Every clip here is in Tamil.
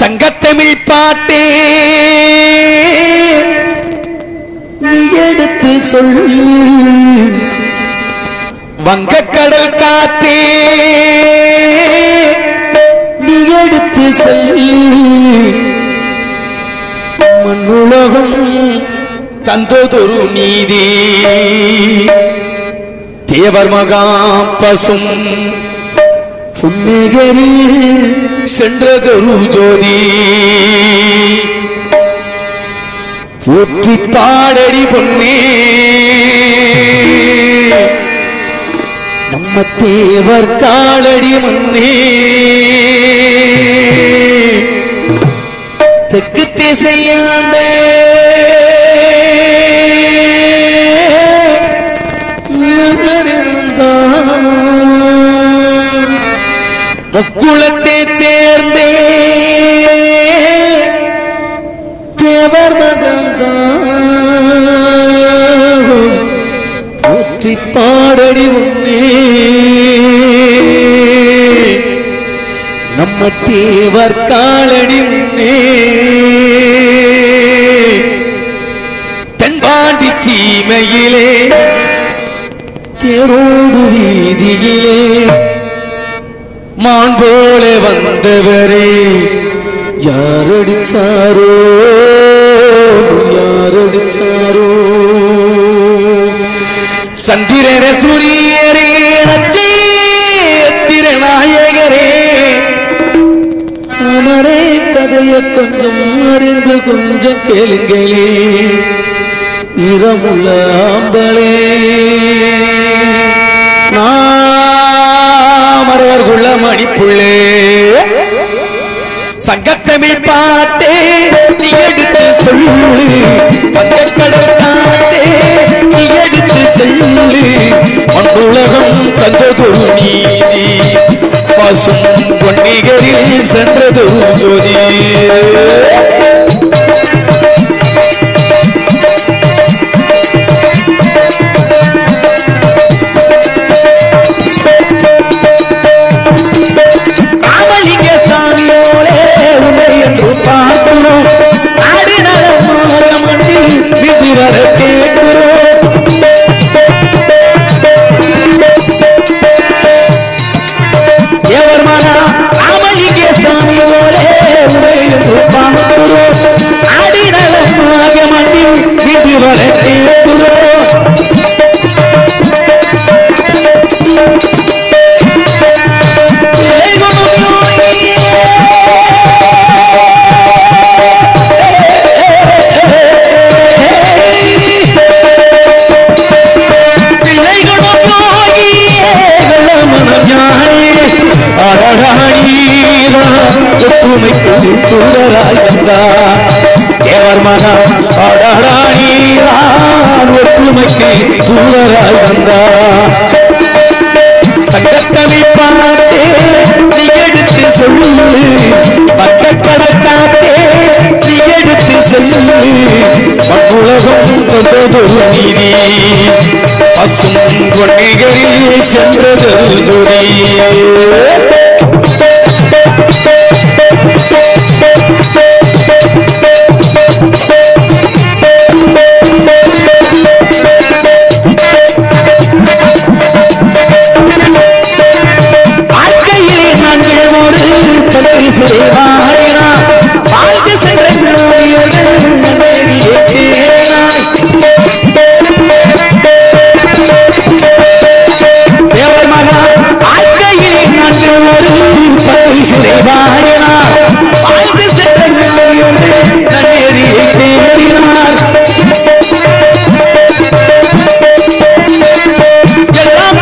சங்கத்தமிழ் பாட்டே நீ எடுத்து சொல்லு வங்கக்கடல் காத்தே நீ எடுத்து சொல்லு மண்ணுலகம் தந்ததொரு நீதி தேவர் மகா பசும் புன்னகரில் சென்றதொரு ஜோதி ஊற்றி பாடடி பொன்னே நம்ம தேவர் காலடி முன்னே தெற்கு திசையாண்ட மன்னரிருந்தான். முக்குளத்தை சேர்ந்தே தேவர் மகன்தான் போற்றி பாடடி முன்னே நம்ம தேவர் காலடி முன்னே தென்பாண்டி சீமையிலே தேரோடு வீதியிலே மான் போல வந்தவரே யாரடிச்சாரோ யாரடிச்சாரோ சந்திரர சூரியரே நட்சத்திர நாயகரே அமரே கதைய கொஞ்சம் அறிந்து கொஞ்சம் கேளுங்களே இரமுள்ள ஆம்பளே நாமரவர்குள்ள மணிப்புள்ளே சங்கத்தமிழ் பாட்டே நீ எடுத்து சொல்லு வங்கக்கடல் காட்டே நீ எடுத்து சொல்லு மண்ணுலகம் தந்ததொரு நீதி பசும் பொன்னிகரில் சென்றதொரு ஜோதி ராமலிங்க சாமியோலே உன்னை என்று பார்க்கிறோம் ஆடி நலமாக மண்டி விதி வர கேட்கிறோம் தேவர் மகா ராமலிங்க சாமியோலே உன்னை என்று பார்க்கிறோம் ஆடி நலமாக மண்டி விதி வர கேட்கிறோம் தேவர் மகா அடராணீரான் ஒற்றுமைக்கு தூதராய் வந்தார் சங்கத்தமிழ் பாட்டே நீ எடுத்து சொல்லு பக்கக்கடக்காத்தே நீ எடுத்து சொல்லு மண்ணுலகம் தந்ததொரு நீதி பசும் கொண்டிகரில் சென்றதொரு ஜோதி வாழ்க்கையிலே நாங்கள் ஒரு பதவி செய்வாயினா வாழ்க்கை சென்ற நோயர்கள் நன்மையே தேனாய் தேவர் மகா வாழ்க்கையிலே நாங்கள் ஒரு பதவி செய்வாயினா வாழ்க்கை சென்ற நோயர்கள் நன்மையே தேடினார் எல்லாம்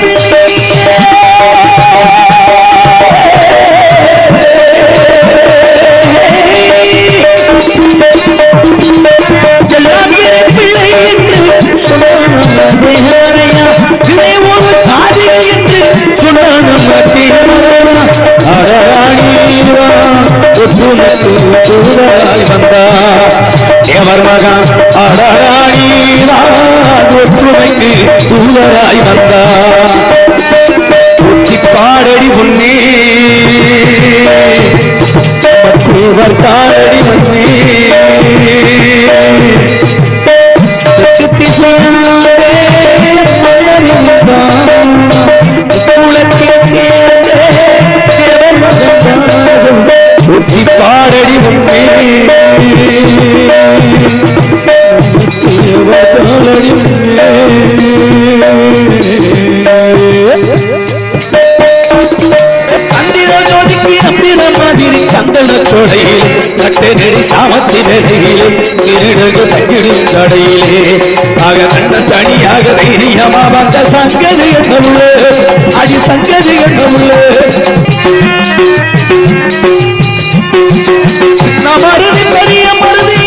எல்லாம் என் பிள்ளை என்று சொன்னான் தேவரையா இதை ஒரு தாதி என்று சொன்னான் தேவரையா அரராணிவா ஒற்றுமைக்கு தூதராய் வந்தா தேவர் மகா அடராணிவா ஒற்றுமைக்கு தூதராய் வந்தா ஊற்றி பாடடி பொன்னே தேவர் காலடி மண்ணே தெற்கு திசையாலே மலர்ந்தான் குலத்தில் சேர்ந்த தேவர் மகன்தான் ஒற்றி பாடடி மண்ணே தேவர் காலடி மண்ணே சந்திர ஜோதிக்கு அம்பிர மாதிரி சந்தன சோடையில் நட்டு நெறி சாமத்தி நெறியிலே திருடகு தங்கிடும் சடையிலே ஆக கண்ண தனியாக தைரியமா வந்த சங்கதி என்னுள்ள அடி சங்கதி என்னுள்ள சின்ன மருதி பெரிய மருதி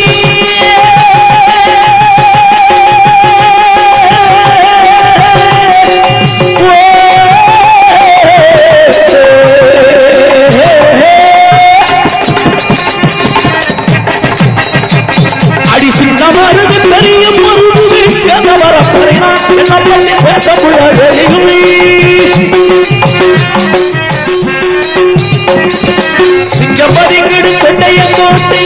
அடி சின்ன மருது பெரிய மருது விஷயத வரப்பறை என்ன பண்ணி பேச முடியாதையும் சிங்கப்பதி கெடு கொண்டைய கோட்டை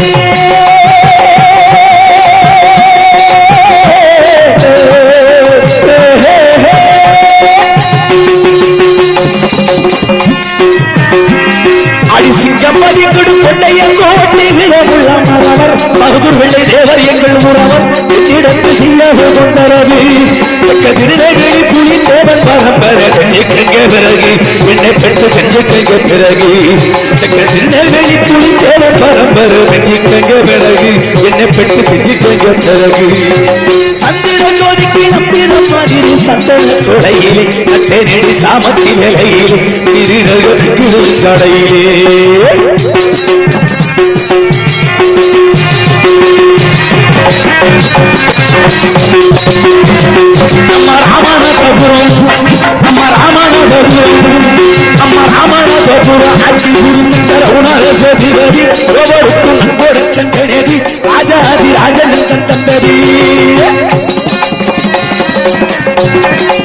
அடி சிங்கப்பதி கெடு கொண்டைய கோட்டை விரவுள்ள மரவர் மகதூர் வெள்ளை தேவர் எங்கள் உறவர் என்னிடத்து செய்யாக கொண்டரது தக்க திருநகை புலி தேவன் பரம்பர கஞ்சிக்கங்க பிறகு என்னை பெற்று கஞ்சிக்கங்க பிறகு தக்க திருநகை புலி தேவன் பரம்பர கஞ்சிக்கங்க பிறகு என்னை பெற்று கஞ்சிக்கங்க பிறகு சந்திர ஜோதிக்கு நம்பின மாதிரி சந்தன சோலையிலே நட்டை நெடி சாமத்தி நிலையிலே திருநகை சடையிலே ನಮ್ಮ ರಾಮನಾಥಪುರ ನಮ್ಮ ರಾಮನಾಥಪುರ ನಮ್ಮ ರಾಮನಾಥಪುರ ಅಜ್ಜಿ ಗುರುತಿದ್ದರ ಉಣರ ಸೋದಿರದಿ ಒಬ್ಬರು ನಂಬೋಡ ತಂದೆದಿ ರಾಜಾದಿ ರಾಜನ ತಂದದಿ